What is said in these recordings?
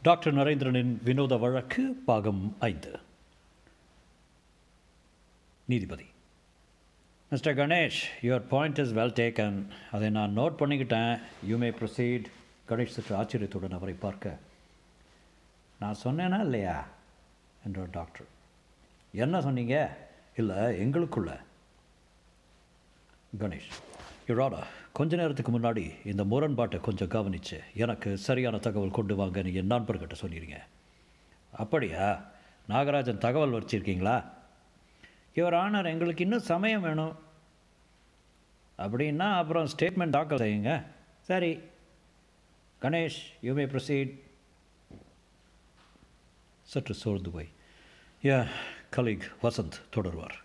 Doctor நரேந்திரனின் வினோத வழக்கு பாகம் ஐந்து நீதிபதி mister Ganesh your point is well taken அதை நான் நோட் பண்ணிக்கிட்டேன் யூ மே ப்ரொசீட் கணேஷ் சற்று ஆச்சரியத்துடன் அவரை பார்க்க நான் சொன்னேனா இல்லையா என்றார் டாக்டர் என்ன சொன்னீங்க இல்லை எங்களுக்குள்ள கணேஷ் யுராடா கொஞ்ச நேரத்துக்கு முன்னாடி இந்த முரண்பாட்டை கொஞ்சம் கவனிச்சு எனக்கு சரியான தகவல் கொண்டு வாங்கன்னு என் நண்பர்கிட்ட சொல்லிடுங்க அப்படியா நாகராஜன் தகவல் வச்சிருக்கீங்களா யுவர் ஆனர் எங்களுக்கு இன்னும் சமயம் வேணும் அப்படின்னா அப்புறம் ஸ்டேட்மெண்ட் தாக்கல் செய்யுங்க சரி கணேஷ் யூ மே ப்ரொசீட் சற்று சோர்ந்து போய் யா கலீக் வசந்த் தொடர்வார்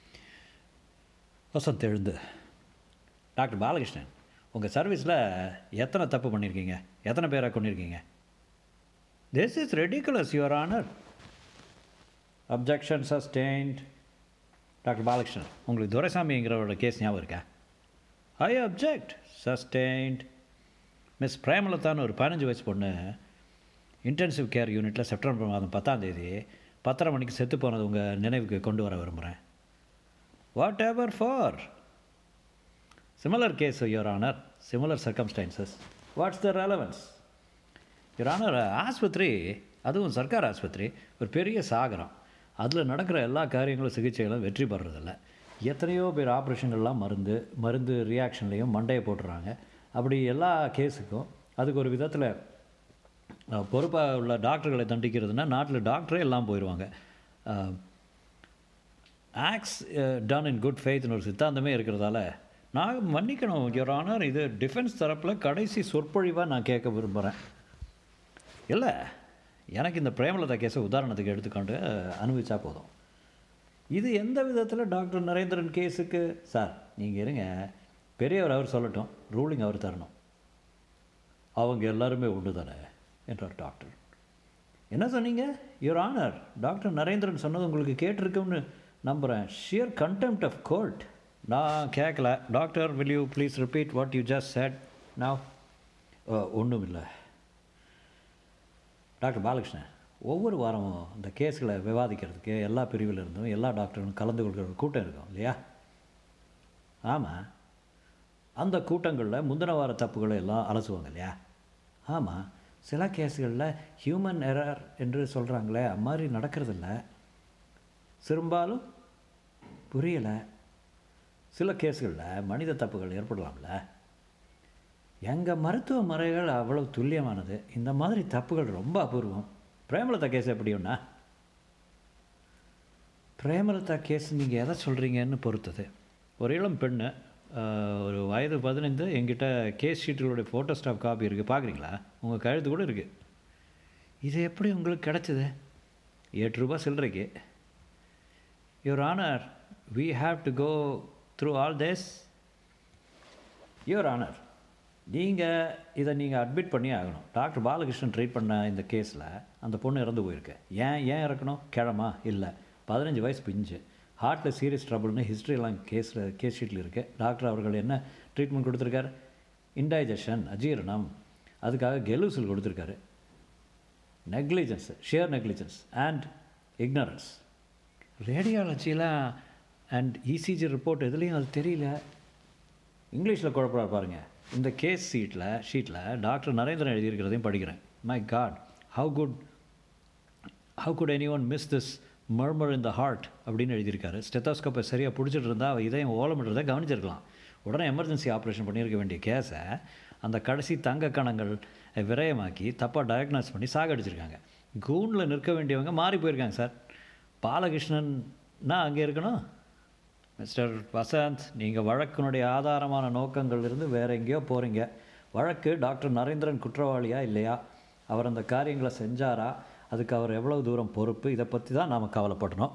வசந்த் எழுந்து டாக்டர் பாலகிருஷ்ணன் உங்கள் சர்வீஸில் எத்தனை தப்பு பண்ணியிருக்கீங்க எத்தனை பேரை கொண்டிருக்கீங்க this is ridiculous your honour objection sustained doctor Balakrishnan உங்களுக்கு துரைசாமிங்கிறவரோட கேஸ் ஞாபகம் இருக்கா ஐ அப்ஜெக்ட் சஸ்டெயின்ட் மிஸ் பிரேமலதான்னு ஒரு பதினஞ்சு வயசு பொண்ணு இன்டென்சிவ் கேர் யூனிட்டில் செப்டம்பர் மாதம் பத்தாம் தேதி பத்தரை மணிக்கு செத்து போனது உங்கள் நினைவுக்கு கொண்டு வர விரும்புகிறேன் whatever for similar case your honour similar circumstances what's the relevance your honour ஆஸ்பத்திரி அதுவும் சர்க்கார் ஆஸ்பத்திரி ஒரு பெரிய சாகரம் அதில் நடக்கிற எல்லா காரியங்களும் சிகிச்சைகளும் வெற்றி பெறதில்ல எத்தனையோ பேர் ஆப்ரேஷன்கள்லாம் மருந்து மருந்து ரியாக்ஷன்லேயும் மண்டையை போட்டுறாங்க அப்படி எல்லா கேஸுக்கும் அதுக்கு ஒரு விதத்தில் பொறுப்பாக உள்ள டாக்டர்களை தண்டிக்கிறதுனா நாட்டில் டாக்டரே எல்லாம் போயிடுவாங்க ஆக்ஸ் டன் இன் குட் ஃபெய்த்னு ஒரு சித்தாந்தமே இருக்கிறதால நான் மன்னிக்கணும் யுவர் ஆனர் இது டிஃபென்ஸ் தரப்பில் கடைசி சொற்பொழிவாக நான் கேட்க விரும்புகிறேன் இல்லை எனக்கு இந்த பிரேமலதா கேஸை உதாரணத்துக்கு எடுத்துக்கொண்டு அனுபவிச்சா போதும் இது எந்த விதத்தில் டாக்டர் நரேந்திரன் கேஸுக்கு சார் நீங்கள் இருங்க பெரியவர் அவர் சொல்லட்டும் ரூலிங் அவர் தரணும் அவங்க எல்லாருமே ஒன்று தானே என்றார் டாக்டர் என்ன சொன்னீங்க யுவர் ஆனர் டாக்டர் நரேந்திரன் சொன்னது உங்களுக்கு கேட்டிருக்கும்னு நம்புகிறேன் ஷியர் கண்டெம்ட் ஆஃப் கோர்ட் நான் கேட்கல doctor will you please repeat what you just said நான் ஒன்றும் இல்லை டாக்டர் பாலகிருஷ்ணன் ஒவ்வொரு வாரமும் இந்த கேஸுகளை விவாதிக்கிறதுக்கு எல்லா பிரிவில் இருந்தும் எல்லா டாக்டரும் கலந்து கொள்கிற ஒரு கூட்டம் இருக்கும் இல்லையா ஆமாம் அந்த கூட்டங்களில் முந்தின வார தப்புகளை எல்லாம் அலசுவாங்க இல்லையா ஆமாம் சில கேஸுகளில் ஹியூமன் எரர் என்று சொல்கிறாங்களே அது மாதிரி நடக்கிறதில்ல பெரும்பாலும் புரியலை சில கேஸுகளில் மனித தப்புகள் ஏற்படலாம்ல எங்கள் மருத்துவ முறைகள் அவ்வளவு துல்லியமானது இந்த மாதிரி தப்புகள் ரொம்ப அபூர்வம் பிரேமலதா கேஸ் எப்படின்னா பிரேமலதா கேஸ் நீங்கள் எதை சொல்கிறீங்கன்னு பொறுத்தது ஒரு இளம் பெண்ணு ஒரு வயது பதினைந்து எங்கிட்ட கேஸ் ஷீட்டுகளுடைய ஃபோட்டோ ஸ்டாப் காப்பி இருக்குது பார்க்குறீங்களா உங்கள் கழுத்து கூட இருக்குது இது எப்படி உங்களுக்கு கிடச்சிது எட்டு ரூபா சில்லறைக்கு your honour we have to go through all this your honour நீங்கள் இதை நீங்கள் அட்மிட் பண்ணி ஆகணும் டாக்டர் பாலகிருஷ்ணன் ட்ரீட் பண்ண இந்த கேஸில் அந்த பொண்ணு இறந்து போயிருக்கு ஏன் ஏன் இறக்கணும் கிழமா இல்லை பதினஞ்சு வயசு பிஞ்சு ஹார்ட்டில் சீரியஸ் ட்ரபுள்னு ஹிஸ்ட்ரியெல்லாம் கேஸில் கேஸ் ஷீட்டில் இருக்குது டாக்டர் அவர்கள் என்ன ட்ரீட்மெண்ட் கொடுத்துருக்காரு இன்டைஜஷன் அஜீரணம் அதுக்காக கெலூசல் கொடுத்துருக்காரு negligence sheer negligence and ignorance ரேடியாலஜிலாம் அண்ட் இசிஜி ரிப்போர்ட் எதுலேயும் அது தெரியல இங்கிலீஷில் குழப்பறாரு பாருங்கள் இந்த கேஸ் சீட்டில் ஷீட்டில் டாக்டர் நரேந்திரன் எழுதியிருக்கிறதையும் படிக்கிறேன் my god how good how good anyone miss this murmur in the heart அப்படின்னு எழுதியிருக்காரு ஸ்டெத்தாஸ்கோப்பை சரியாக பிடிச்சிட்டு இருந்தால் அவள் இதயம் ஓலமிடுறதை கவனிச்சிருக்கலாம் உடனே எமர்ஜென்சி ஆப்ரேஷன் பண்ணியிருக்க வேண்டிய கேஸை அந்த கடைசி தங்க கணங்கள் விரயமாக்கி தப்பாக டயக்னாஸ் பண்ணி சாகடிச்சிருக்காங்க கூண்டில் நிற்க வேண்டியவங்க மாறி போயிருக்காங்க சார் பாலகிருஷ்ணன்னா அங்கே இருக்கணும் மிஸ்டர் வசந்த் நீங்கள் வழக்கினுடைய ஆதாரமான நோக்கங்கள் இருந்து வேறு எங்கேயோ போகிறீங்க வழக்கு டாக்டர் நரேந்திரன் குற்றவாளியா இல்லையா அவர் அந்த காரியங்களை செஞ்சாரா அதுக்கு அவர் எவ்வளோ தூரம் பொறுப்பு இதை பற்றி தான் நாம் கவலைப்படணும்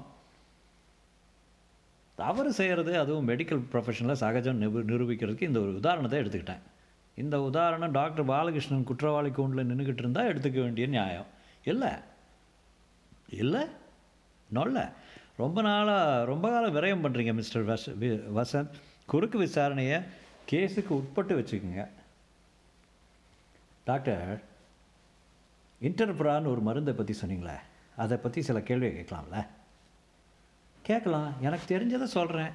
தவறு செய்கிறது அதுவும் மெடிக்கல் ப்ரொஃபஷனில் சகஜம் நிரு நிரூபிக்கிறதுக்கு இந்த ஒரு உதாரணத்தை எடுத்துக்கிட்டேன் இந்த உதாரணம் டாக்டர் பாலகிருஷ்ணன் குற்றவாளி கூண்டில் நின்றுக்கிட்டு இருந்தால் எடுத்துக்க வேண்டிய நியாயம் இல்லை இல்லை நொல்ல ரொம்ப நாளாக ரொம்ப காலம் விரயம் பண்ணுறீங்க மிஸ்டர் வஸ் வி- வசந்த் குறுக்கு விசாரணையை கேஸுக்கு உட்பட்டு வச்சுக்கோங்க டாக்டர் இன்டர்பிரான் ஒரு மருந்தை பற்றி சொன்னீங்களே அதை பற்றி சில கேள்வி கேட்கலாம்ல கேட்கலாம் எனக்கு தெரிஞ்சதை சொல்கிறேன்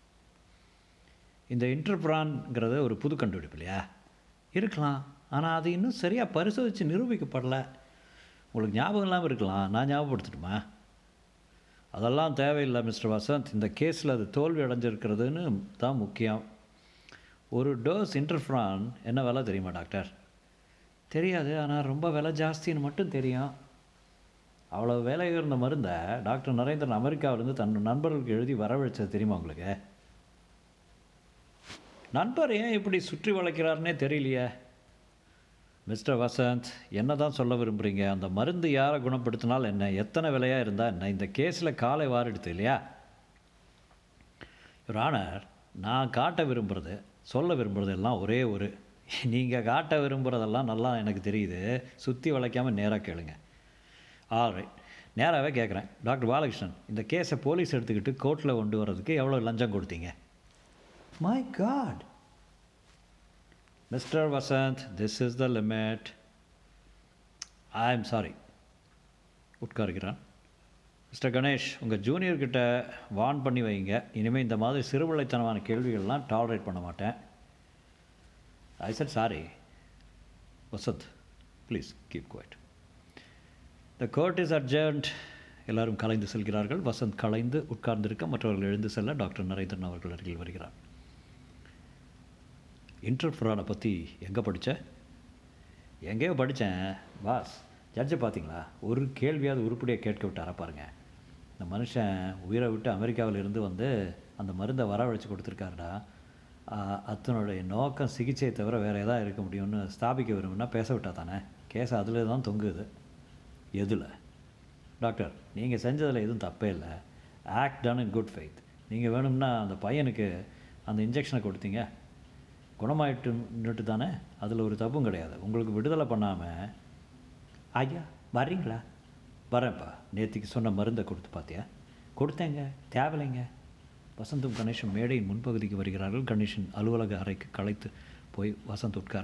இந்த இன்டர்பிரான்ங்கிறது ஒரு புது கண்டுபிடிப்பு இல்லையா இருக்கலாம் ஆனால் அது இன்னும் சரியாக பரிசோதித்து நிரூபிக்கப்படலை உங்களுக்கு ஞாபகம் இல்லாமல் இருக்கலாம் நான் ஞாபகப்படுத்தட்டுமா அதெல்லாம் தேவையில்லை மிஸ்டர் வசந்த் இந்த கேஸில் அது தோல்வி அடைஞ்சிருக்கிறதுன்னு தான் முக்கியம் ஒரு டோஸ் இன்டர்ஃப்ரான் என்ன விலை தெரியுமா டாக்டர் தெரியாது ஆனால் ரொம்ப விலை ஜாஸ்தின்னு மட்டும் தெரியும் அவ்வளோ விலை உயர்ந்த மருந்தை டாக்டர் நரேந்திரன் அமெரிக்காவிலேருந்து தன் நண்பர்களுக்கு எழுதி வரவழைச்சது தெரியுமா உங்களுக்கு நண்பர் ஏன் இப்படி சுற்றி வளைக்கிறாருன்னே தெரியலையே மிஸ்டர் வசந்த் என்ன தான் சொல்ல விரும்புகிறீங்க அந்த மருந்து யாரை குணப்படுத்தினால் என்ன எத்தனை விலையாக இருந்தால் என்ன இந்த கேஸில் காலை வாரெடுத்து இல்லையா ஒரு ஆனர் நான் காட்ட விரும்புகிறது சொல்ல விரும்புகிறது எல்லாம் ஒரே ஒரு நீங்கள் காட்ட விரும்புகிறதெல்லாம் நல்லா எனக்கு தெரியுது சுற்றி வளைக்காமல் நேராக கேளுங்க ஆல்ரைட் நேராகவே கேட்குறேன் டாக்டர் பாலகிருஷ்ணன் இந்த கேஸை போலீஸ் எடுத்துக்கிட்டு கோர்ட்டில் கொண்டு வர்றதுக்கு எவ்வளோ லஞ்சம் கொடுத்தீங்க my god mister Vasanth this is the limit I am sorry உட்காருகிறான் மிஸ்டர் கணேஷ் உங்கள் ஜூனியர்கிட்ட வார்ன் பண்ணி வைங்க இனிமேல் இந்த மாதிரி சிறுபிள்ளைத்தனமான கேள்விகள்லாம் டாலரேட் பண்ண மாட்டேன் I said sorry Vasanth please keep quiet the court is adjourned எல்லாரும் கலைந்து செல்கிறார்கள் வசந்த் கலைந்து உட்கார்ந்திருக்க மற்றவர்கள் எழுந்து செல்ல டாக்டர் நரேந்திரன் அவர்கள் அருகில் வருகிறார் இன்டர்ஃபுரானை பற்றி எங்கே படித்த எங்கேயோ படித்தேன் பாஸ் ஜட்ஜை பார்த்தீங்களா ஒரு கேள்வியாவது உருப்படியாக கேட்க விட்டாரா பாருங்க இந்த மனுஷன் உயிரை விட்டு அமெரிக்காவில் இருந்து வந்து அந்த மருந்தை வரவழைச்சு கொடுத்துருக்காருடா ஆஹ், அதனுடைய நோக்கம் சிகிச்சையை தவிர வேறு எதாவது இருக்க முடியும்னு ஸ்தாபிக்க விரும்புனா பேச விட்டா தானே கேஸ் அதில் தான் தொங்குது எதில் டாக்டர் நீங்கள் செஞ்சதில் எதுவும் தப்பே இல்லை act done in good faith நீங்கள் வேணும்னா அந்த பையனுக்கு அந்த இன்ஜெக்ஷனை கொடுத்தீங்க குணமாயிட்டுன்னுட்டு தானே அதில் ஒரு தப்பும் கிடையாது உங்களுக்கு விடுதலை பண்ணாமல் ஐயா வர்றீங்களா வரேன்ப்பா நேத்திக்கு சொன்ன மருந்தை கொடுத்து பார்த்தியா கொடுத்தேங்க தேவையில்லைங்க வசந்தும் கணேஷும் மேடையின் முன்பகுதிக்கு வருகிறார்கள் கணேஷின் அலுவலக அறைக்கு களைத்து போய் வசந்த் உட்கார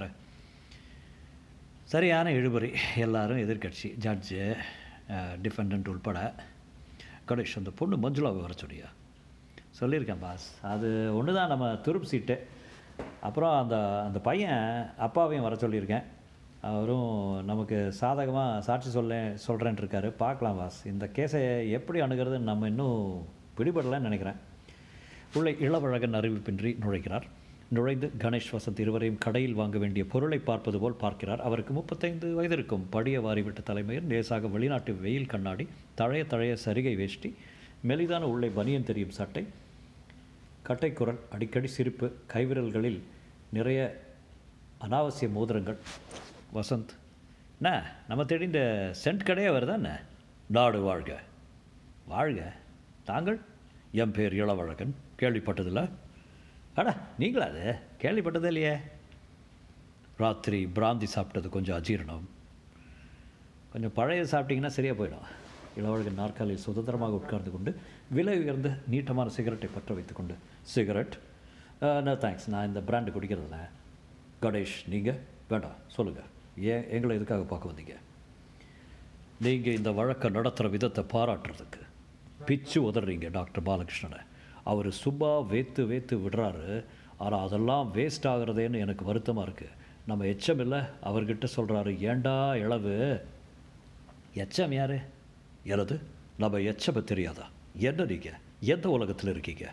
சரியான இழுபறி எல்லாரும் எதிர்க்கட்சி ஜட்ஜு டிஃபெண்டன்ட் உள்பட கணேஷ் அந்த பொண்ணு மஞ்சுளாவை வர சொல்லியா சொல்லியிருக்கேன் பாஸ் அது ஒன்று தான் நம்ம துருப்பு சீட்டு அப்புறம் அந்த அந்த பையன் அப்பாவையும் வர சொல்லியிருக்கேன் அவரும் நமக்கு சாதகமாக சாட்சி சொல்ல சொல்கிறேன் இருக்காரு பார்க்கலாம் பாஸ் இந்த கேஸை எப்படி அணுகிறதுன்னு நம்ம இன்னும் பிடிபடலைன்னு நினைக்கிறேன் உள்ளே இளவழகன் அறிவிப்பின்றி நுழைகிறார் நுழைந்து கணேஷ் வசந்த் இருவரையும் கடையில் வாங்க வேண்டிய பொருளை பார்ப்பது போல் பார்க்கிறார் அவருக்கு முப்பத்தைந்து வயது இருக்கும் படிய வாரிவிட்ட தலைமையில் லேசாக வெளிநாட்டு வெயில் கண்ணாடி தழைய தழைய சரிகை வேஷ்டி மெலிதான உள்ளே பனியன் தெரியும் சட்டை கட்டைக்குரல் அடிக்கடி சிரிப்பு கைவிரல்களில் நிறைய அனாவசிய மோதிரங்கள் வசந்த் என்ன நம்ம தேடி இந்த சென்ட் கடையே வருதா என்ன நாடு வாழ்க வாழ்க தாங்கள் என் பேர் இளவழகன் கேள்விப்பட்டதில்ல அட நீங்களா அது கேள்விப்பட்டதே இல்லையே ராத்திரி பிராந்தி சாப்பிட்டது கொஞ்சம் அஜீரணம் கொஞ்சம் பழைய சாப்பிட்டீங்கன்னா சரியாக போயிடும் இளவழகன் நாற்காலியில் சுதந்திரமாக உட்கார்ந்து கொண்டு விலை உயர்ந்த நீட்டமான சிகரெட்டை பற்ற வைத்துக்கொண்டு சிகரெட் நோ தேங்க்ஸ் நான் இந்த பிராண்டு குடிக்கிறதில்ல கணேஷ் நீங்கள் வேண்டாம் சொல்லுங்கள் ஏன் எங்களை எதுக்காக பார்க்க வந்தீங்க நீங்கள் இந்த வழக்கை நடத்துகிற விதத்தை பாராட்டுறதுக்கு பிச்சு உதறீங்க டாக்டர் பாலகிருஷ்ணனை அவர் சும்மா வேத்து வேத்து விடுறாரு ஆனால் அதெல்லாம் வேஸ்ட் ஆகுறதேன்னு எனக்கு வருத்தமாக இருக்குது நம்ம எச்சம் இல்லை அவர்கிட்ட சொல்கிறாரு ஏண்டா இளவு எச்சம் யாரு எனது நம்ம எச்சமை தெரியாதா என்ன நீங்கள் எந்த உலகத்தில் இருக்கீங்க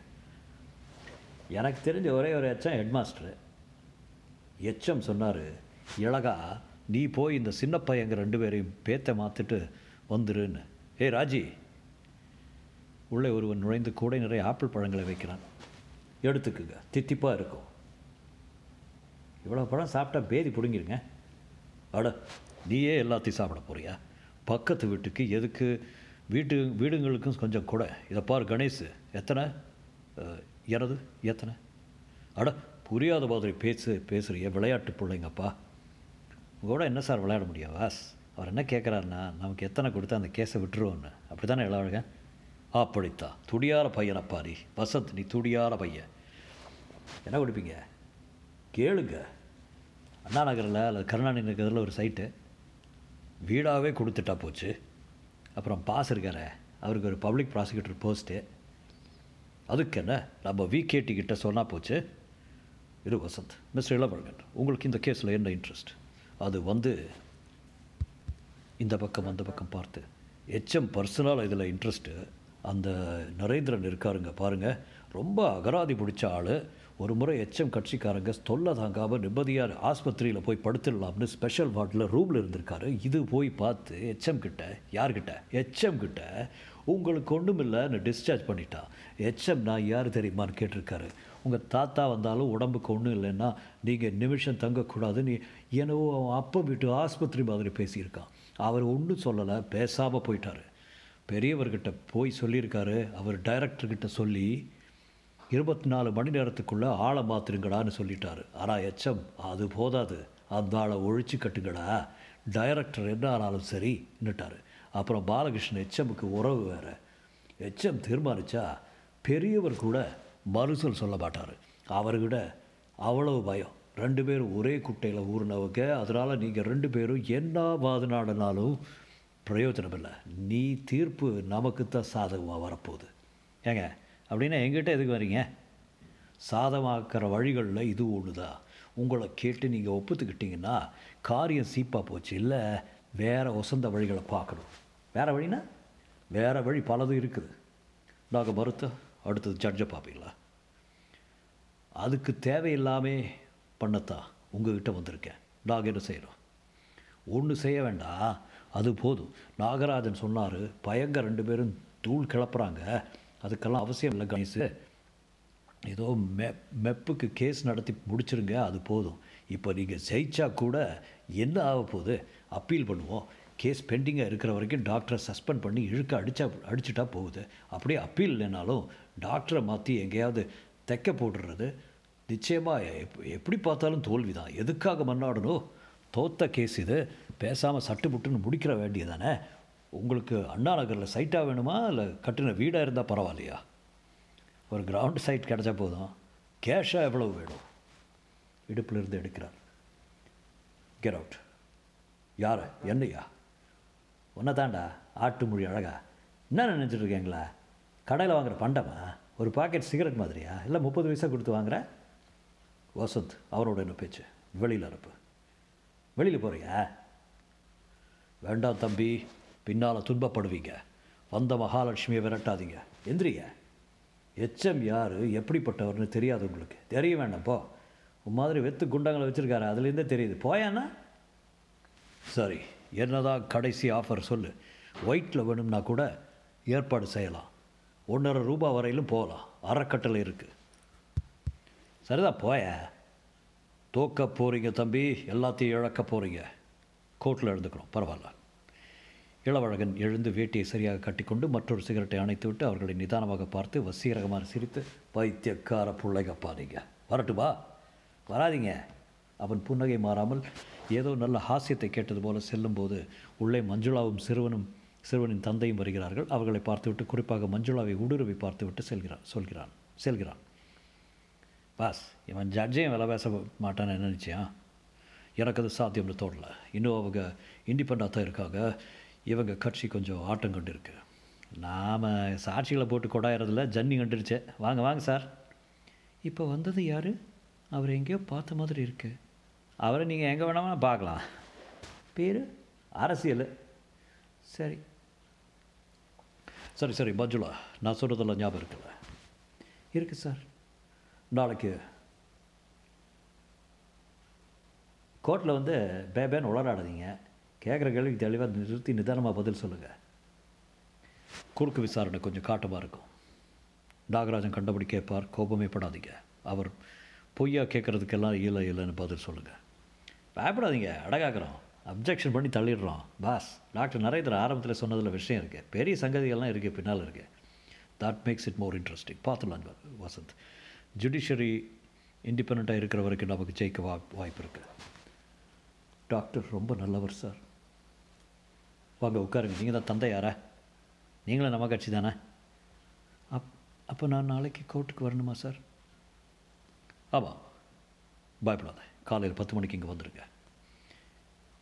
எனக்கு தெரிஞ்ச ஒரே ஒரு எச்சம் ஹெட்மாஸ்டரு எச்சம் சொன்னார் இழகா நீ போய் இந்த சின்ன பையங்க ரெண்டு பேரையும் பேத்த மாற்றிட்டு வந்துருன்னு ஏய் ராஜி உள்ளே ஒருவன் நுழைந்து கூடை நிறைய ஆப்பிள் பழங்களை வைக்கிறான் எடுத்துக்குங்க தித்திப்பாக இருக்கும் இவ்வளோ பழம் சாப்பிட்டா பேதி பிடுங்கிருங்க அட நீயே எல்லாத்தையும் சாப்பிட போறியா பக்கத்து வீட்டுக்கு எதுக்கு வீட்டு வீடுங்களுக்கும் கொஞ்சம் கூட இதை பார் கணேஷ் எத்தனை அஹ், எனது எத்தனை அட புரியாத மாதிரி பேசு பேசுறிய விளையாட்டு பிள்ளைங்கப்பா உங்களோட என்ன சார் விளையாட முடியும் வாஸ் அவர் என்ன கேட்குறாருன்னா நமக்கு எத்தனை கொடுத்து அந்த கேஸை விட்டுருவோன்னு அப்படி தானே இளவழகன் அப்படித்தான் துடியார பையனப்பா நீ வசந்த் நீ துடியார பையன் என்ன குடிப்பீங்க கேளுங்க அண்ணா நகரில் அல்லது கருணாநிதி நகரில் ஒரு சைட்டு வீடாகவே கொடுத்துட்டா போச்சு அப்புறம் பாஸ் இருக்காரே அவருக்கு ஒரு பப்ளிக் ப்ராசிக்யூட்டர் போஸ்ட்டு அதுக்கு என்ன நம்ம விகேடி கிட்ட சொன்னால் போச்சு இரு வசந்த் மிஸ்டர் இளவழகன் உங்களுக்கு இந்த கேஸில் என்ன இன்ட்ரெஸ்ட் அது வந்து இந்த பக்கம் அந்த பக்கம் பார்த்து எச்எம் பர்சனல் இதில் இன்ட்ரெஸ்ட்டு அந்த நரேந்திரன் இருக்காருங்க பாருங்கள் ரொம்ப அகராதி பிடிச்ச ஆள் ஒரு முறை எச்எம் கட்சிக்காரங்க தொல்லை தாங்காமல் நிம்மதியாக ஆஸ்பத்திரியில் போய் படுத்துடலாம்னு ஸ்பெஷல் வார்டில் ரூமில் இருந்திருக்காரு இது போய் பார்த்து எச்எம் கிட்ட யார்கிட்ட எச்எம் கிட்ட உங்களுக்கு ஒன்றும் இல்லைன்னு டிஸ்சார்ஜ் பண்ணிட்டான் எச்எம் நான் யார் தெரியுமான்னு கேட்டிருக்காரு உங்கள் தாத்தா வந்தாலும் உடம்புக்கு ஒன்றும் இல்லைன்னா நீங்கள் நிமிஷம் தங்கக்கூடாது நீ என்னவோ அவன் அப்பா வீட்டு ஆஸ்பத்திரி மாதிரி பேசியிருக்கான் அவர் ஒன்றும் சொல்லலை பேசாமல் போயிட்டார் பெரியவர்கிட்ட போய் சொல்லியிருக்காரு அவர் டைரக்டர்கிட்ட சொல்லி இருபத்தி நாலு மணி நேரத்துக்குள்ளே ஆளை மாற்றுங்கடான்னு சொல்லிட்டாரு ஆனால் எச்சம் அது போதாது அந்த ஆளை ஒழிச்சு கட்டுங்கடா டைரக்டர் என்ன ஆனாலும் சரின்னுட்டார் அப்புறம் பாலகிருஷ்ணன் எச்சமுக்கு உறவு வேறு எச்சம் தீர்மானித்தா பெரியவர் கூட மறுசொல் சொல்ல மாட்டார் அவர்கிட்ட அவ்வளவு பயம் ரெண்டு பேரும் ஒரே குட்டையில் ஊறினவங்க அதனால் நீங்கள் ரெண்டு பேரும் என்ன வாதினாடினாலும் பிரயோஜனம் இல்லை நீ தீர்ப்பு நமக்கு தான் சாதகமாக வரப்போகுது ஏங்க அப்படின்னா எங்கிட்ட எதுக்கு வரீங்க சாதமாக்கிற வழிகளில் இது ஒன்று தான் உங்களை கேட்டு நீங்கள் ஒப்புத்துக்கிட்டீங்கன்னா காரியம் சீப்பாக போச்சு இல்லை வேறு ஒசந்த வழிகளை பார்க்கணும் வேறு வழினா வேறு வழி பலதும் இருக்குது நாங்கள் மறுத்த அடுத்தது ஜட்ஜை பார்ப்பீங்களா அதுக்கு தேவையில்லாமே பண்ணத்தான் உங்ககிட்ட வந்திருக்கேன் நாங்கள் என்ன செய்கிறோம் ஒன்று செய்ய வேண்டாம் அது போதும் நாகராஜன் சொன்னார் பயங்க ரெண்டு பேரும் தூள் கிளப்புறாங்க அதுக்கெல்லாம் அவசியம் இல்லை கணேஷு ஏதோ மெ மெப்புக்கு கேஸ் நடத்தி முடிச்சிருங்க அது போதும் இப்போ நீங்கள் ஜெயிச்சா கூட என்ன ஆக போகுது அப்பீல் பண்ணுவோம் கேஸ் பெண்டிங்காக இருக்கிற வரைக்கும் டாக்டரை சஸ்பெண்ட் பண்ணி இழுக்க அடிச்சா அடிச்சுட்டா போகுது அப்படியே அப்பீல் இல்லைனாலும் டாக்டரை மாற்றி எங்கேயாவது தைக்க போடுறது நிச்சயமாக எப் எப்படி பார்த்தாலும் தோல்வி தான் எதுக்காக மன்னாடணும் தோத்த கேஸ் இது பேசாமல் சட்டு புட்டுன்னு முடிக்கிற வேண்டியதானே உங்களுக்கு அண்ணா நகரில் சைட்டாக வேணுமா இல்லை கட்டின வீடாக இருந்தால் பரவாயில்லையா ஒரு கிரவுண்ட் சைட் கிடச்சா போதும் கேஷாக எவ்வளவு வேணும் இடுப்பில் இருந்து எடுக்கிறார் கெட் அவுட் யார் என்னையா உன்னை தாண்டா ஆட்டு மொழி அழகா என்ன நினச்சிட்டு இருக்கீங்களா கடையில் வாங்குற பண்டமா ஒரு பாக்கெட் சிகரெட் மாதிரியா இல்லை முப்பது பைசா கொடுத்து வாங்குற வசந்த் அவரோட என்ன பேச்சு வெளியில் அனுப்பு வெளியில் போறியா வேண்டாம் தம்பி பின்னால் துன்பப்படுவீங்க வந்த மகாலட்சுமியை விரட்டாதீங்க எந்திரிங்க எச்சம் யார் எப்படிப்பட்டவர்னு தெரியாது உங்களுக்கு தெரிய வேண்டாம் போ உன் மாதிரி வெத்து குண்டங்களை வச்சுருக்காரு அதுலேருந்தே தெரியுது போயாண்ணா சரி என்னதான் கடைசி ஆஃபர் சொல்லு ஒயிட்டில் வேணும்னா கூட ஏற்பாடு செய்யலாம் ஒன்றரை ரூபா வரையிலும் போகலாம் அறக்கட்டளை இருக்குது சரிதான் போய தோக்க போகிறீங்க தம்பி எல்லாத்தையும் இழக்க போகிறீங்க கோர்ட்டில் எழுந்துக்கிறோம் பரவாயில்ல இளவழகன் எழுந்து வேட்டியை சரியாக கட்டிக்கொண்டு மற்றொரு சிகரெட்டை அணைத்து விட்டு அவர்களை நிதானமாக பார்த்து வசீரகமாக சிரித்து பைத்தியக்கார பிள்ளைகப்பா நீங்கள் வரட்டுமா வராதீங்க அவன் புன்னகை மாறாமல் ஏதோ நல்ல ஹாஸ்யத்தை கேட்டது போல செல்லும்போது உள்ளே மஞ்சுளாவும் சிறுவனும் சிறுவனின் தந்தையும் வருகிறார்கள் அவர்களை பார்த்துவிட்டு குறிப்பாக மஞ்சுளாவை ஊடுருவி பார்த்துவிட்டு செல்கிறான் சொல்கிறான் செல்கிறான் பாஸ் இவன் ஜட்ஜையும் விலை பேச மாட்டான்னு என்ன நினச்சியான் எனக்கு அது சாத்தியம்னு தோணல இன்னும் அவங்க இண்டிபெண்டாக தான் இருக்காங்க இவங்க கட்சி கொஞ்சம் ஆட்டம் கண்டு இருக்கு நாம் சாட்சிகளை போட்டு கொடாயிறதில்ல ஜன்னி கண்டுருச்சே வாங்க வாங்க சார் இப்போ வந்தது யார் அவர் எங்கேயோ பார்த்த மாதிரி இருக்கு அவரை நீங்கள் எங்கே வேணாமா பார்க்கலாம் பேர் அரசியல் சரி சரி சரி மஞ்சுளா நான் சொல்கிறதெல்லாம் ஞாபகம் இருக்குல்ல இருக்குது சார் நாளைக்கு கோர்ட்டில் வந்து பேபேன்னு உளராடாதீங்க கேட்குற கேள்விக்கு தெளிவாக நிறுத்தி நிதானமாக பதில் சொல்லுங்கள் குறுக்கு விசாரணை கொஞ்சம் காட்டமாக இருக்கும் நாகராஜன் கண்டபடி கேட்பார் கோபமே படாதீங்க அவர் பொய்யா கேட்குறதுக்கெல்லாம் இல்லை இல்லைன்னு பதில் சொல்லுங்கள் பயப்படாதீங்க அடகாக்கிறோம் அப்ஜெக்ஷன் பண்ணி தள்ளிடுறோம் பாஸ் டாக்டர் நரேந்திரன் ஆரம்பத்தில் சொன்னதில் விஷயம் இருக்குது பெரிய சங்கதிகள்லாம் இருக்குது பின்னால் இருக்குது that makes it more interesting பார்த்துலாம் வசந்த் ஜுடிஷரி இண்டிபெண்ட்டாக இருக்கிற வரைக்கும் நமக்கு ஜெயிக்க வா வாய்ப்பு இருக்குது டாக்டர் ரொம்ப நல்லவர் சார் வாங்க உட்காருங்க நீங்கள் தான் தந்தை யாரா நீங்களும் நம்ம கட்சி தானே அப் அப்போ நான் நாளைக்கு கோர்ட்டுக்கு வரணுமா சார் ஆமாம் பயப்படாத காலையில் பத்து மணிக்கு இங்கே வந்துடுங்க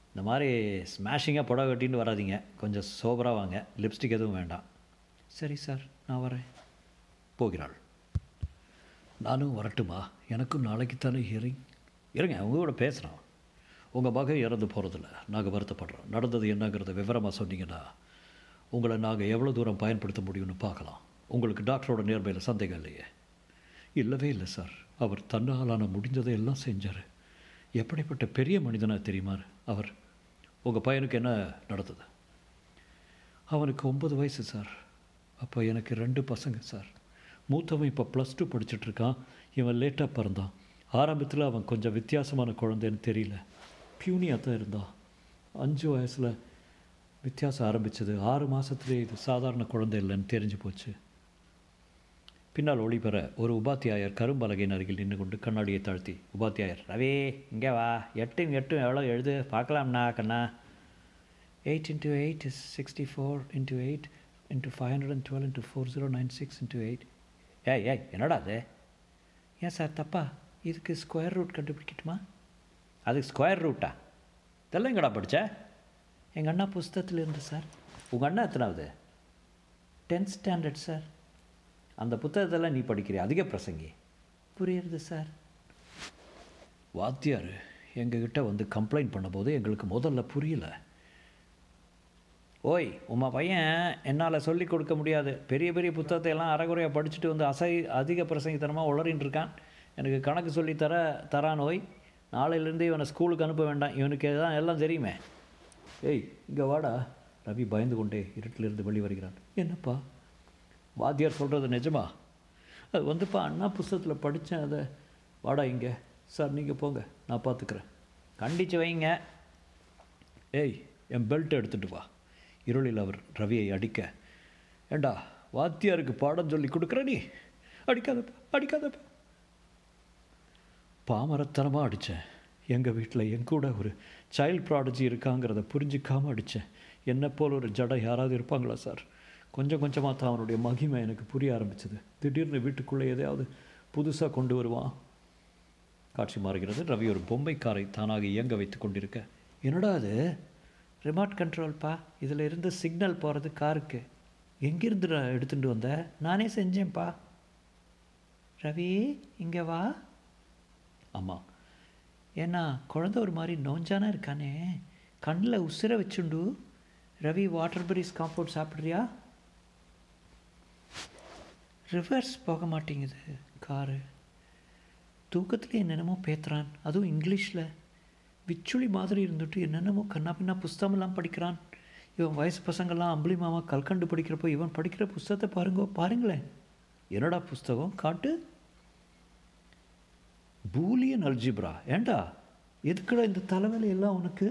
இந்த மாதிரி ஸ்மாஷிங்காக புடவை கட்டின்னு வராதீங்க கொஞ்சம் சோபராக வாங்க லிப்ஸ்டிக் எதுவும் வேண்டாம் சரி சார் நான் வரேன் போகிறாள் நானும் வரட்டுமா எனக்கும் நாளைக்கு தானே ஹியரிங் இருங்க உங்க கூட பேசுகிறோம் உங்கள் மகன் இறந்து போகிறதில்ல நாங்கள் வருத்தப்படுறோம் நடந்தது என்னங்கிறத விவரமாக சொன்னீங்கன்னா உங்களை நாங்கள் எவ்வளோ தூரம் பயன்படுத்த முடியும்னு பார்க்கலாம் உங்களுக்கு டாக்டரோட நேர்மையில் சந்தேகம் இல்லையே இல்லவே இல்லை சார் அவர் தன்னாலான முடிஞ்சதை எல்லாம் செஞ்சார் எப்படிப்பட்ட பெரிய மனிதனாக தெரியுமா அவர் உங்கள் பையனுக்கு என்ன நடந்தது அவனுக்கு ஒம்பது வயசு சார் அப்போ எனக்கு ரெண்டு பசங்க சார் மூத்தவன் இப்போ ப்ளஸ் டூ படிச்சிட்ருக்கான் இவன் லேட்டாக பிறந்தான் ஆரம்பத்தில் அவன் கொஞ்சம் வித்தியாசமான குழந்தைன்னு தெரியல பியூனியாக தான் இருந்தான் அஞ்சு வயசில் வித்தியாசம் ஆரம்பித்தது ஆறு மாதத்துலேயே இது சாதாரண குழந்தை இல்லைன்னு தெரிஞ்சு போச்சு பின்னால் ஒளிபெற ஒரு உபாத்தியாயர் கரும்பலகையின் அருகில் நின்று கொண்டு கண்ணாடியை தாழ்த்தி உபாத்தியாயர் ரவி இங்கே வா எட்டும் எட்டும் எவ்வளோ எழுது பார்க்கலாம்ண்ணா கண்ணா eight into eight is sixty four into eight into five hundred and twelve into four zero nine six into eight ஏய் ஏய் என்னடா அது ஏன் சார் தப்பா இதுக்கு ஸ்கொயர் ரூட் கண்டுபிடிக்கட்டுமா அதுக்கு ஸ்கொயர் ரூட்டா இதெல்லாம் எங்கடா படித்த எங்கள் அண்ணா புஸ்தகத்தில் இருந்து சார் உங்கள் அண்ணா எத்தனாவது டென்த் ஸ்டாண்டர்ட் சார் அந்த புத்தகத்தெல்லாம் நீ படிக்கிறிய அதிக பிரசங்கி புரியுறது சார் வாத்தியார் எங்ககிட்ட வந்து கம்ப்ளைண்ட் பண்ணும்போது எங்களுக்கு முதல்ல புரியல ஓய் உம்மா பையன் என்னால் சொல்லி கொடுக்க முடியாது பெரிய பெரிய புத்தகத்தை எல்லாம் அறகுறையாக படிச்சுட்டு வந்து அசை அதிக பிரசங்கித்தனமாக உளறின்னு இருக்கான் எனக்கு கணக்கு சொல்லி தர தரான் ஓய் நாளையிலேருந்து இவனை ஸ்கூலுக்கு அனுப்ப வேண்டாம் இவனுக்கு தான் எல்லாம் தெரியுமே ஏய் இங்கே வாடா ரவி பயந்து கொண்டே இருட்டிலிருந்து வெளி வருகிறான் என்னப்பா வாத்தியார் சொல்கிறது நிஜமா அது வந்துப்பா அண்ணா புஸ்தகத்தில் படித்தேன் அதை வாடா இங்கே சார் நீங்கள் போங்க நான் பார்த்துக்கிறேன் கண்டித்து வைங்க ஏய் என் பெல்ட் எடுத்துகிட்டு வா இருளில் அவர் ரவியை அடிக்க ஏண்டா வாத்தியாருக்கு பாடம் சொல்லி கொடுக்குற நீ அடிக்காதப்பா அடிக்காதப்பா பாமரத்தனமாக அடித்தேன் எங்கள் வீட்டில் என் கூட ஒரு சைல்ட் ப்ராடஜி இருக்காங்கிறத புரிஞ்சிக்காமல் அடித்தேன் என்னை போல் ஒரு ஜடை யாராவது இருப்பாங்களா சார் கொஞ்சம் கொஞ்சமாக தான் அவனுடைய மகிமை எனக்கு புரிய ஆரம்பிச்சது திடீர்னு வீட்டுக்குள்ளே எதையாவது புதுசாக கொண்டு வருவான் காட்சி மாறுகிறது ரவி ஒரு பொம்மை காரை தானாக இயங்க வைத்து கொண்டிருக்க என்னடா அது ரிமோட் கண்ட்ரோல்ப்பா இதில் இருந்து சிக்னல் போகிறது காருக்கு எங்கேருந்து எடுத்துகிட்டு வந்த நானே செஞ்சேன்ப்பா ரவி இங்கே வா ஆமாம் ஏன்னா குழந்த ஒரு மாதிரி நோஞ்சானா இருக்கானே கண்ணில் உசிர வச்சுண்டு ரவி வாட்டர் பரிஸ் காம்பவுண்ட் சாப்பிட்றியா ரிவர்ஸ் போக மாட்டேங்குது காரு தூக்கத்தில் என்னென்னமோ பேத்துறான் அதுவும் இங்கிலீஷில் விச்சுளி மாதிரி இருந்துட்டு என்னென்னமோ கண்ணா பின்னா புஸ்தகமெல்லாம் படிக்கிறான் இவன் வயசு பசங்கள்லாம் அம்பளி மாமா கல்கண்டு படிக்கிறப்போ இவன் படிக்கிற புஸ்தகத்தை பாருங்கோ பாருங்களேன் என்னடா புஸ்தகம் காட்டு பூலியன் அல்ஜிப்ரா ஏண்டா எதுக்குடா இந்த தலைவலி எல்லாம் உனக்கு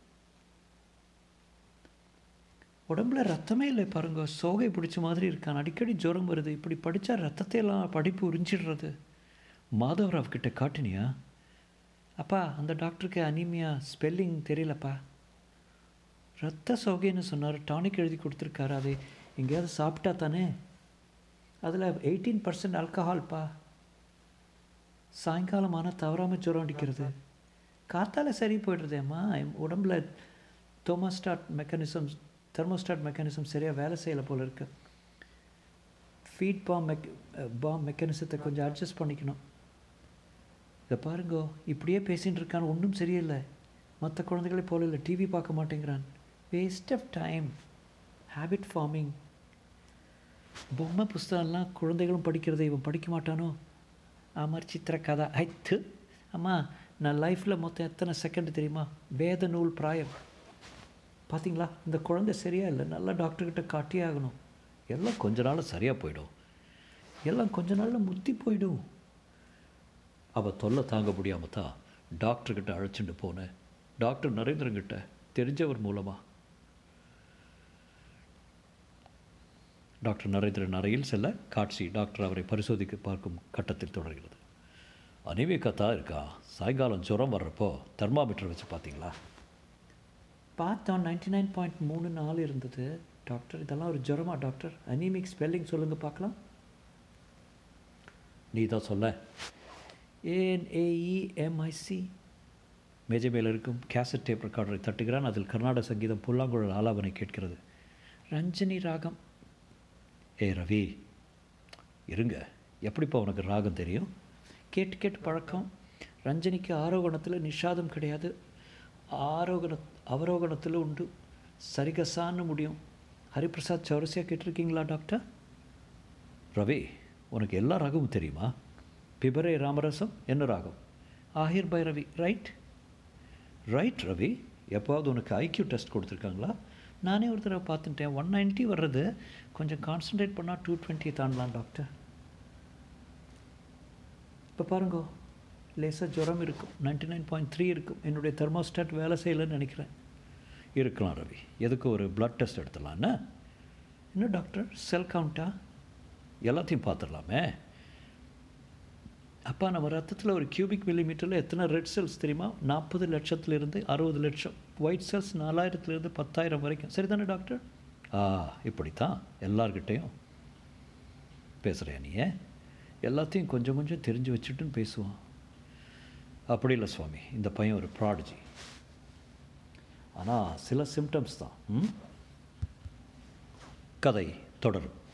உடம்புல ரத்தமே இல்லை பாருங்க சோகை பிடிச்ச மாதிரி இருக்கான் அடிக்கடி ஜுரம் வருது இப்படி படித்தா ரத்தத்தை எல்லாம் படிப்பு உறிஞ்சிடுறது மாதவராவ் கிட்ட காட்டினியா அப்பா அந்த டாக்டருக்கு அனீமியா ஸ்பெல்லிங் தெரியலப்பா ரத்த சோகைன்னு சொன்னார் டானிக் எழுதி கொடுத்துருக்காரு அதை எங்கேயாவது சாப்பிட்டா தானே அதில் எயிட்டீன் பர்சன்ட் ஆல்கஹால்ப்பா சாயங்காலம் ஆனால் தவறாமல் ஜுரம் அடிக்கிறது காத்தால சரி போய்டுறதேம்மா உடம்புல தோமோஸ்டாட் மெக்கானிசம் தெர்மோஸ்டாட் மெக்கானிசம் சரியாக வேலை செய்யலை போல் இருக்கு ஃபீட் பாம் மெக் பாம் மெக்கானிசத்தை கொஞ்சம் அட்ஜஸ்ட் பண்ணிக்கணும் இதை பாருங்கோ இப்படியே பேசின்னு இருக்கான் ஒன்றும் சரியில்லை மற்ற குழந்தைகளே போல இல்லை டிவி பார்க்க மாட்டேங்கிறான் waste of time habit forming பொம்மை புஸ்தகம்லாம் குழந்தைகளும் படிக்கிறதை இவன் படிக்க மாட்டானோ அமர் சித்திர கதா ஐத்து அம்மா நான் லைஃப்பில் மொத்தம் எத்தனை செகண்ட் தெரியுமா வேத நூல் பிராயம் பார்த்தீங்களா இந்த குழந்தை சரியா இல்லை நல்லா டாக்டர்கிட்ட காட்டியே ஆகணும் எல்லாம் கொஞ்ச நாள் சரியாக போயிடும் எல்லாம் கொஞ்ச நாளில் முத்தி போயிடும் அவள் தொல்லை தாங்க முடியாமல் தான் டாக்டர்கிட்ட அழைச்சிட்டு போனேன் டாக்டர் நரேந்திரங்கிட்ட தெரிஞ்சவர் மூலமாக டாக்டர் நரேந்திரன் அறையில் செல்ல காட்சி டாக்டர் அவரை பரிசோதிக்க பார்க்கும் கட்டத்தில் தொடர்கிறது அனிமிக்கா தான் இருக்கா சாயங்காலம் ஜுரம் வர்றப்போ தெர்மாமீட்டர் வச்சு பார்த்தீங்களா பார்த்தோம் நைன்டி நைன் பாயிண்ட் மூணு நாலு இருந்தது டாக்டர் இதெல்லாம் ஒரு ஜுரமா டாக்டர் அனீமிக் ஸ்பெல்லிங் சொல்லுங்கள் பார்க்கலாம் நீ தான் சொல்ல ஏஎன்ஏஇஎம்ஐசி மேஜை மேல் இருக்கும் கேசட் டேப் ரெக்கார்டரை தட்டுகிறான் அதில் கர்நாடக சங்கீதம் புல்லாங்குழல் ஆலாபனை கேட்கிறது ரஞ்சனி ராகம் ஏ ரவி இருங்க எப்படிப்பா உனக்கு ராகம் தெரியும் கேட்டு கேட்டு பழக்கம் ரஞ்சனிக்கு ஆரோகணத்தில் நிஷாதம் கிடையாது ஆரோகண அவரோகணத்தில் உண்டு சரிகசான்னு முடியும் ஹரிபிரசாத் சௌரசியா கேட்டிருக்கீங்களா டாக்டர் ரவி உனக்கு எல்லா ராகமும் தெரியுமா பிபரே ராமரசம் என்ன ராகம் Ahir Bhairav right right Ravi எப்போவாவது உனக்கு ஐக்யூ டெஸ்ட் கொடுத்துருக்காங்களா நானே ஒரு தடவை பார்த்துட்டேன் ஒன் நைன்ட்டி வர்றது கொஞ்சம் கான்சன்ட்ரேட் பண்ணால் டூ டுவெண்ட்டி தாண்டலாம் டாக்டர் இப்போ பாருங்கோ லேசாக ஜுரம் இருக்கும் 99.3 நைன் பாயிண்ட் த்ரீ இருக்கும் என்னுடைய தெர்மோஸ்டாட் வேலை செய்யலைன்னு நினைக்கிறேன் இருக்கலாம் ரவி எதுக்கு ஒரு பிளட் டெஸ்ட் எடுத்துடலான்னு என்ன டாக்டர் செல் கவுண்டா எல்லாத்தையும் பார்த்துடலாமே அப்பா நம்ம ரத்தத்தில் ஒரு கியூபிக் மில்லிமீட்டரில் எத்தனை ரெட் செல்ஸ் தெரியுமா நாற்பது லட்சத்துலேருந்து அறுபது லட்சம் ஒயிட் செல்ஸ் நாலாயிரத்துலேருந்து பத்தாயிரம் வரைக்கும் சரிதானே டாக்டர் ஆ இப்படித்தான் எல்லார்கிட்டேயும் பேசுகிறேன் நீ எல்லாத்தையும் கொஞ்சம் கொஞ்சம் தெரிஞ்சு வச்சுட்டுன்னு பேசுவான் அப்படி இல்லை சுவாமி இந்த பையன் ஒரு ப்ராடஜி ஆனால் சில சிம்டம்ஸ் தான் ம்? கதை தொடரும்